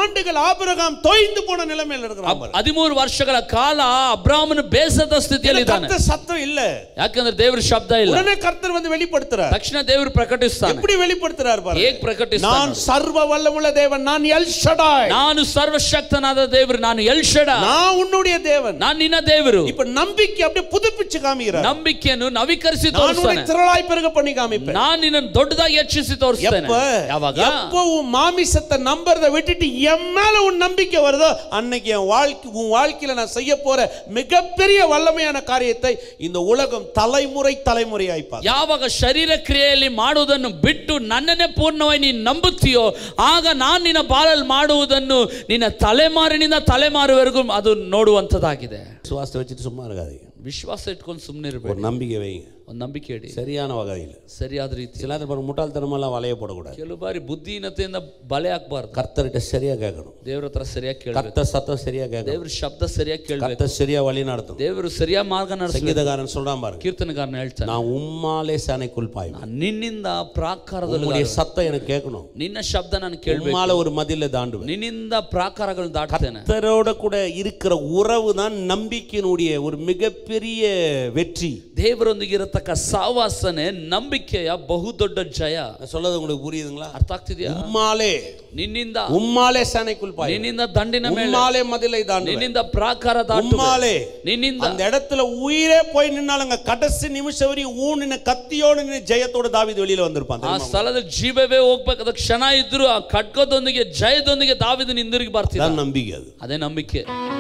ஆண்டுகள் ஆபிரகாம் தொய்ந்து போன நிலைமையில இருக்கிறான் பாரு. ಹದಿಮೂರು ವರ್ಷಗಳ ಕಾಲ ಅಬ್ರಾಹ್ಮನು ಬೇಸದ ಸ್ಥಿತಿಯಲ್ಲಿದ್ದಾನೆ கர்த்தர் சத்தம் இல்ல ಯಾಕಂದ್ರೆ ದೇವ್ರ ಶಬ್ದ ಇಲ್ಲ உடனே கர்த்தர் வந்து வெளிப்படுத்துறார் ತಕ್ಷಣ ದೇವರು ಪ್ರಕಟಿಸ್ತಾನೆ எப்படி வெளிப்படுத்துறார் பாருங்க ಹೇಗ್ ಪ್ರಕಟಿಸ್ತಾನೆ நான் சர்வ வல்லமுள்ள தேவன் நான் எல் ஷடாய் ನಾನು ಸರ್ವಶಕ್ತನಾದ ದೇವರು ನಾನು ಎಲ್ಷಡ நான் உன்னுடைய தேவன் ನಾನು ನಿನ್ನ ದೇವರು இப்ப நம்பிக்கை அப்படியே புதுப்பிச்சு காமிக்கிறார் ನಂಬಿಕೆಯನ್ನು ನವೀಕರಿಸಿ நான் உன்னை ತೋರಿಸ್ತಾನೆ திரளாய் பெருக பண்ணி காமிப்பேன் ನಾನು ನಿನ್ನನ್ನು ದೊಡ್ಡದಾಗಿ ಹೆಚ್ಚಿಸಿ ತೋರಿಸ್ತೇನೆ எப்ப ಯಾವಾಗ எப்போ உன் மாமிசத்தை நம்புறத விட்டுட்டு என் மேல உன் நம்பிக்கை வருதோ அன்னைக்கு என் வாழ்க்கை உன் வாழ்க்கையில நான் செய்ய போற மிகப்பெரிய வல்லமையான காரியத்தை இந்த உலகம் தலைமுறை தலைமுறையாய் பார்க்கும். ಯಾವಾಗ ಶರೀರ ಕ್ರಿಯೆಯಲ್ಲಿ ಮಾಡುವುದನ್ನು ಬಿಟ್ಟು ನನ್ನನ್ನೇ ಪೂರ್ಣವಾಗಿ ನೀನು ನಂಬುತ್ತೀಯೋ ಆಗ ನಾನು ನಿನ್ನ ಬಾಳಲ್ಲಿ ಮಾಡುವುದನ್ನು ನಿನ್ನ ತಲೆಮಾರಿನಿಂದ ತಲೆಮಾರುವರೆಗೂ ಅದು ನೋಡುವಂಥದ್ದಾಗಿದೆ விசுவாசத்தை வச்சுட்டு சும்மா இருக்காதீங்க ವಿಶ್ವಾಸ ಇಟ್ಕೊಂಡು ಸುಮ್ಮನೆ ஒரு ಇರಬೇಕು நம்பிக்கை வைங்க ಒಂದು ನಂಬಿಕೆ ಇಡಿ சரியான வகையில் ಸರಿಯಾದ ರೀತಿ சில நேரம் பாருங்க, முட்டாள்தனமெல்லாம் வலைய போடக்கூடாது ಕೆಲವು ಬಾರಿ ಬುದ್ಧಿಹೀನತೆಯಿಂದ ಬಲೆ ಹಾಕ್ಬಾರ್ದು கர்த்தர்கிட்ட சரியா கேட்கணும் ದೇವ್ರ ಹತ್ರ ಸರಿಯಾಗಿ ಕೇಳಬೇಕು கர்த்தர் சத்தம் சரியா கேட்கணும் ದೇವ್ರ ಶಬ್ದ ಸರಿಯಾಗಿ ಕೇಳಬೇಕು கர்த்தர் சரியா வழி நடத்தும் ದೇವರು ಸರಿಯಾಗಿ ಮಾರ್ಗ ನಡೆಸಬೇಕು சங்கீதக்காரன் சொல்றான் பாருங்க ಕೀರ್ತನಗಾರನ ಹೇಳ್ತಾನೆ நான் உம்மாலே சேனைக்குள் பாய்வேன் ನಾನ್ ನಿನ್ನಿಂದ ಪ್ರಾಕಾರದಲ್ಲಿ உன்னுடைய சத்தம் எனக்கு கேட்கணும் ನಿನ್ನ ಶಬ್ದ ನಾನು ಕೇಳಬೇಕು உம்மால ஒரு மதில தாண்டுவேன் ನಿನ್ನಿಂದ ಪ್ರಾಕಾರಗಳನ್ನು ದಾಟ್ತೇನೆ கர்த்தரோட கூட இருக்கிற உறவு தான் நம்பிக்கையினுடைய ஒரு மிகப்பெரிய வெற்றி ದೇವರೊಂದಿಗೆ ಇರತಕ್ಕ ಸಾವಾಸನೆ ನಂಬಿಕೆಯ ಬಹುದೊಡ್ಡ ಜಯ நான் சொல்றது உங்களுக்கு புரியுதுங்களா ಅರ್ಥ ಆಗ್ತಿದ್ಯಾ உம்மாலே ನಿನ್ನಿಂದ உம்மாலே சேனைக்குள் பாய்வேன் ನಿನ್ನಿಂದ ದಂಡಿನ ಮೇಲೆ உம்மாலே மதிலை தாண்டுவேன் ನಿನ್ನಿಂದ ಪ್ರಾಕಾರ ದಾಟುವೆ உம்மாலே ನಿನ್ನಿಂದ அந்த இடத்துல உயிரே போய் நின்னாலுங்க கடைசி நிமிஷம் வரையும் ஊனின கத்தியோடு நின்று ஜெயத்தோட தாவீது வெளியில வந்திருப்பான் ಆ தெரியுமா? ಸ್ಥಳದ ಜೀವವೇ ಹೋಗ್ಬೇಕಾದ ಕ್ಷಣ ಇದ್ರು ಆ ಖಡ್ಗದೊಂದಿಗೆ ಜಯದೊಂದಿಗೆ ದಾವಿದ ಹಿಂದಿರುಗಿ ಬರ್ತಿದ್ದ அதான் நம்பிக்கை அது ಅದೇ ನಂಬಿಕೆ